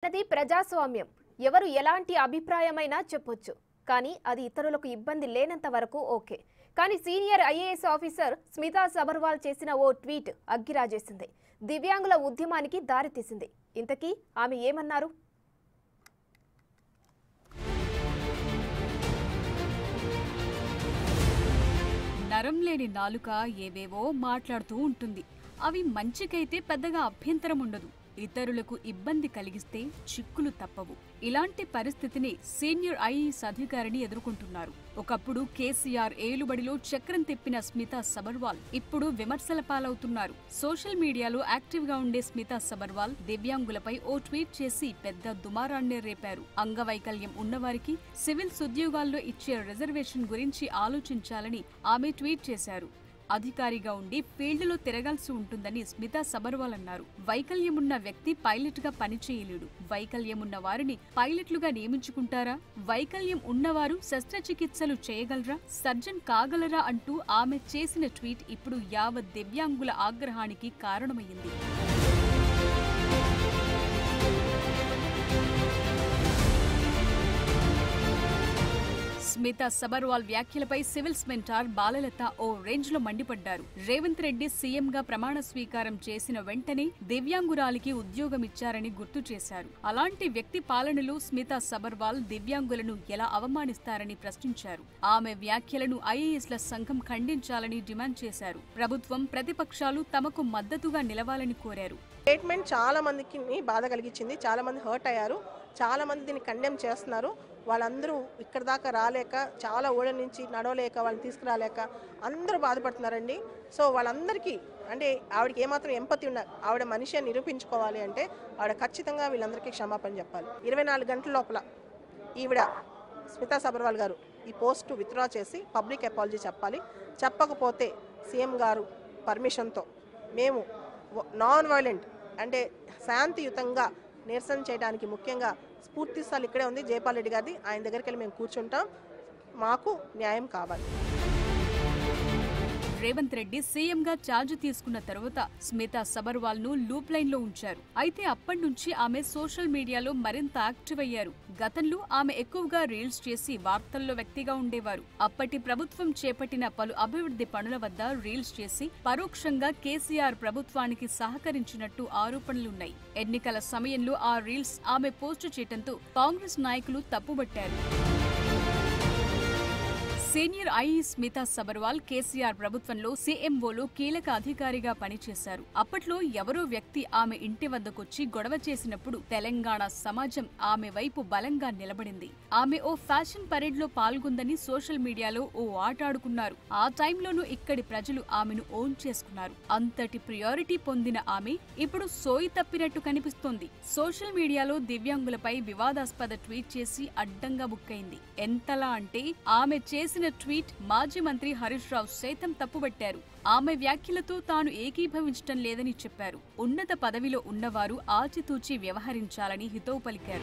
మనది ప్రజాస్వామ్యం ఎవరు ఎలాంటి అభిప్రాయమైనా చెప్పొచ్చు కానీ అది ఇతరులకు ఇబ్బంది లేనంత వరకు ఓకే కానీ senior IAS officer Smita Sabharwal చేసిన ఓ ట్వీట్ అగ్గిరాజేసింది దివ్యాంగుల ఉద్యమానికి దారితీసింది ఇంతకీ ఆమె ఏమన్నారు నరం లేని నాలుక ఏవేవో మాట్లాడుతూ ఉంటుంది అవి మంచికైతే పెద్దగా అభ్యంతరం ఉండదు ఇతరులకు ఇబ్బంది కలిగిస్తే చిక్కులు తప్పవు ఇలాంటి పరిస్థితిని సీనియర్ ఐఏఎస్ అధికారిని ఎదుర్కొంటున్నారు ఒకప్పుడు కేసీఆర్ ఏలుబడిలో చక్రం తిప్పిన స్మితా సబర్వాల్ ఇప్పుడు విమర్శల పాలవుతున్నారు సోషల్ మీడియాలో యాక్టివ్ గా ఉండే స్మితా సబర్వాల్ దివ్యాంగులపై ఓ ట్వీట్ చేసి పెద్ద దుమారాన్నే రేపారు అంగవైకల్యం ఉన్నవారికి సివిల్స్ ఉద్యోగాల్లో ఇచ్చే రిజర్వేషన్ గురించి ఆలోచించాలని ఆమె ట్వీట్ చేశారు అధికారిగా ఉండి ఫీల్డ్లో తిరగాల్సి ఉంటుందని స్మితా సబర్వాల్ అన్నారు వైకల్యమున్న వ్యక్తి పైలట్ గా పనిచేయలేడు వైకల్యమున్న వారిని పైలట్లుగా నియమించుకుంటారా వైకల్యం ఉన్నవారు శస్త్రచికిత్సలు చేయగలరా సర్జన్ కాగలరా అంటూ ఆమె చేసిన ట్వీట్ ఇప్పుడు యావత్ దివ్యాంగుల ఆగ్రహానికి కారణమైంది స్మిత సబర్వాల్ వ్యాఖ్యలపై సివిల్స్ మెంటార్ బాలలత ఓ రేంజ్ లో మండిపడ్డారు రేవంత్ రెడ్డి సీఎం గా ప్రమాణ స్వీకారం చేసిన వెంటనే దివ్యాంగురాలికి ఉద్యోగం ఇచ్చారని గుర్తు చేశారు అలాంటి వ్యక్తి పాలనలో స్మిత సబర్వాల్ దివ్యాంగులను ఎలా అవమానిస్తారని ప్రశ్నించారు ఆమె వ్యాఖ్యలను ఐఏఎస్ల సంఘం ఖండించాలని డిమాండ్ చేశారు ప్రభుత్వం ప్రతిపక్షాలు తమకు మద్దతుగా నిలవాలని కోరారు స్టేట్మెంట్ చాలా మందికి బాధ కలిగించింది చాలా మంది హర్ట్ అయ్యారు చాలా మంది దీన్ని కండెమ్ చేస్తున్నారు వాళ్ళందరూ ఇక్కడ దాకా రాలేక చాలా ఊళ్ళ నుంచి నడవలేక వాళ్ళని తీసుకురాలేక అందరూ బాధపడుతున్నారండి సో వాళ్ళందరికీ అంటే ఆవిడకి ఏమాత్రం ఎంపతి ఉన్న ఆవిడ మనిషి అని నిరూపించుకోవాలి అంటే ఆవిడ ఖచ్చితంగా వీళ్ళందరికీ క్షమాపణ చెప్పాలి ఇరవై నాలుగు గంటల లోపల ఈవిడ స్మితా సబర్వాల్ గారు ఈ పోస్టు విత్డ్రా చేసి పబ్లిక్ అపాలజీ చెప్పాలి చెప్పకపోతే సీఎం గారు పర్మిషన్తో మేము నాన్ వైలెంట్ అంటే శాంతియుతంగా నిరసన చేయడానికి ముఖ్యంగా స్ఫూర్తి స్థాయి ఇక్కడే ఉంది జయపాల్ రెడ్డి గారిది ఆయన దగ్గరికి వెళ్ళి మేము కూర్చుంటాం మాకు న్యాయం కావాలి రేవంత్ రెడ్డి సీఎం గా ఛార్జ్ తీసుకున్న తర్వాత స్మితా సబర్వాల్ ను లూప్ లైన్ లో ఉంచారు అయితే అప్పటి నుంచి ఆమె సోషల్ మీడియాలో మరింత యాక్టివ్ అయ్యారు గతంలో ఆమె ఎక్కువగా రీల్స్ చేసి వార్తల్లో వ్యక్తిగా ఉండేవారు అప్పటి ప్రభుత్వం చేపట్టిన పలు అభివృద్ధి పనుల వద్ద రీల్స్ చేసి పరోక్షంగా కేసీఆర్ ప్రభుత్వానికి సహకరించినట్టు ఆరోపణలున్నాయి ఎన్నికల సమయంలో ఆ రీల్స్ ఆమె పోస్టు చేయడంతో కాంగ్రెస్ నాయకులు తప్పుబట్టారు సీనియర్ ఐఏఎస్ స్మితా సబర్వాల్ కేసీఆర్ ప్రభుత్వంలో సీఎంఓలో కీలక అధికారిగా పనిచేశారు అప్పట్లో ఎవరో వ్యక్తి ఆమె ఇంటి వద్దకొచ్చి గొడవ చేసినప్పుడు తెలంగాణ సమాజం ఆమె వైపు బలంగా నిలబడింది ఆమె ఓ ఫ్యాషన్ పరేడ్ లో పాల్గొందని సోషల్ మీడియాలో ఓ ఆట ఆడుకున్నారు ఆ టైంలోనూ ఇక్కడి ప్రజలు ఆమెను ఓన్ చేసుకున్నారు అంతటి ప్రియారిటీ పొందిన ఆమె ఇప్పుడు సోయి తప్పినట్టు కనిపిస్తోంది సోషల్ మీడియాలో దివ్యాంగులపై వివాదాస్పద ట్వీట్ చేసి అడ్డంగా బుక్కైంది ఎంతలా అంటే ఆమె చేసిన ట్వీట్ మాజీ మంత్రి హరీష్ రావు సైతం తప్పుబట్టారు ఆమె వ్యాఖ్యలతో తాను ఏకీభవించటం లేదని చెప్పారు ఉన్నత పదవిలో ఉన్నవారు ఆచితూచి వ్యవహరించాలని హితవు పలికారు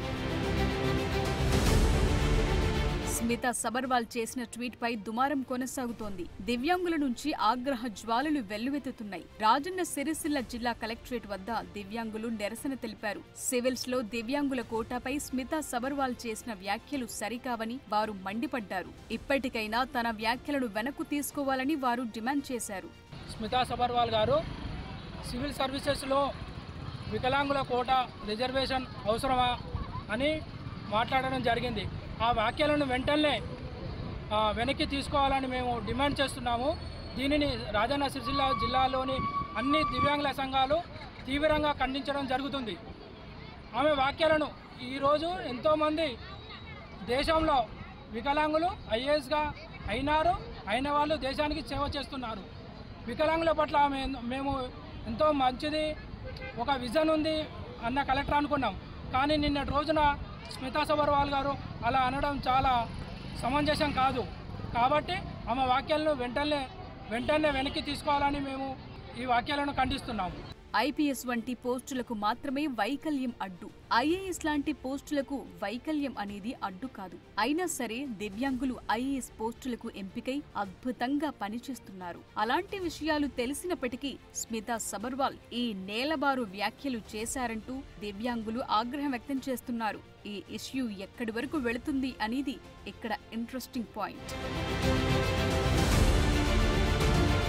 స్మిత సబర్వాల్ చేసిన ట్వీట్ పై దుమారం కొనసాగుతోంది దివ్యాంగుల నుంచి ఆగ్రహ జ్వాలలు వెల్లువెత్తుతున్నాయి రాజన్న సిరిసిల్ల జిల్లా కలెక్టరేట్ వద్ద దివ్యాంగులు నిరసన తెలిపారు సివిల్స్ లో దివ్యాంగుల కోటాపై స్మిత సబర్వాల్ చేసిన వ్యాఖ్యలు సరికావని వారు మండిపడ్డారు ఇప్పటికైనా తన వ్యాఖ్యలను వెనక్కు తీసుకోవాలని వారు డిమాండ్ చేశారు స్మితా సబర్వాల్ గారు సివిల్ సర్వీసెస్లో వికలాంగుల కోట రిజర్వేషన్ అవసరమా అని మాట్లాడడం జరిగింది ఆ వ్యాఖ్యలను వెంటనే ఆ, వెనక్కి తీసుకోవాలని మేము డిమాండ్ చేస్తున్నాము దీనిని రాజన్న సిరిసిల్ల జిల్లాలోని అన్ని దివ్యాంగుల సంఘాలు తీవ్రంగా ఖండించడం జరుగుతుంది ఆమె వ్యాఖ్యలను ఈరోజు ఎంతోమంది దేశంలో వికలాంగులు ఐఏఎస్గా అయినారు అయిన వాళ్ళు దేశానికి సేవ చేస్తున్నారు వికలాంగుల పట్ల ఆమె ఎన్- మేము ఎంతో మంచిది ఒక విజన్ ఉంది అన్న కలెక్టర్ అనుకున్నాం కానీ నిన్నటి రోజున స్మితా సబర్వాల్ గారు అలా అనడం చాలా సమంజసం కాదు కాబట్టి ఆమె వాక్యాలను వెంటనే వెంటనే వెనక్కి తీసుకోవాలని మేము ఈ వాక్యాలను ఖండిస్తున్నాము ఐపీఎస్ వంటి పోస్టులకు మాత్రమే వైకల్యం అడ్డు ఐఏఎస్ లాంటి పోస్టులకు వైకల్యం అనేది అడ్డు కాదు అయినా సరే దివ్యాంగులు ఐఏఎస్ పోస్టులకు ఎంపికై అద్భుతంగా పనిచేస్తున్నారు అలాంటి విషయాలు తెలిసినప్పటికీ స్మితా సబర్వాల్ ఈ నేలబారు వ్యాఖ్యలు చేశారంటూ దివ్యాంగులు ఆగ్రహం వ్యక్తం చేస్తున్నారు ఈ ఇష్యూ ఎక్కడి వరకు వెళుతుంది అనేది ఇక్కడ ఇంట్రెస్టింగ్ పాయింట్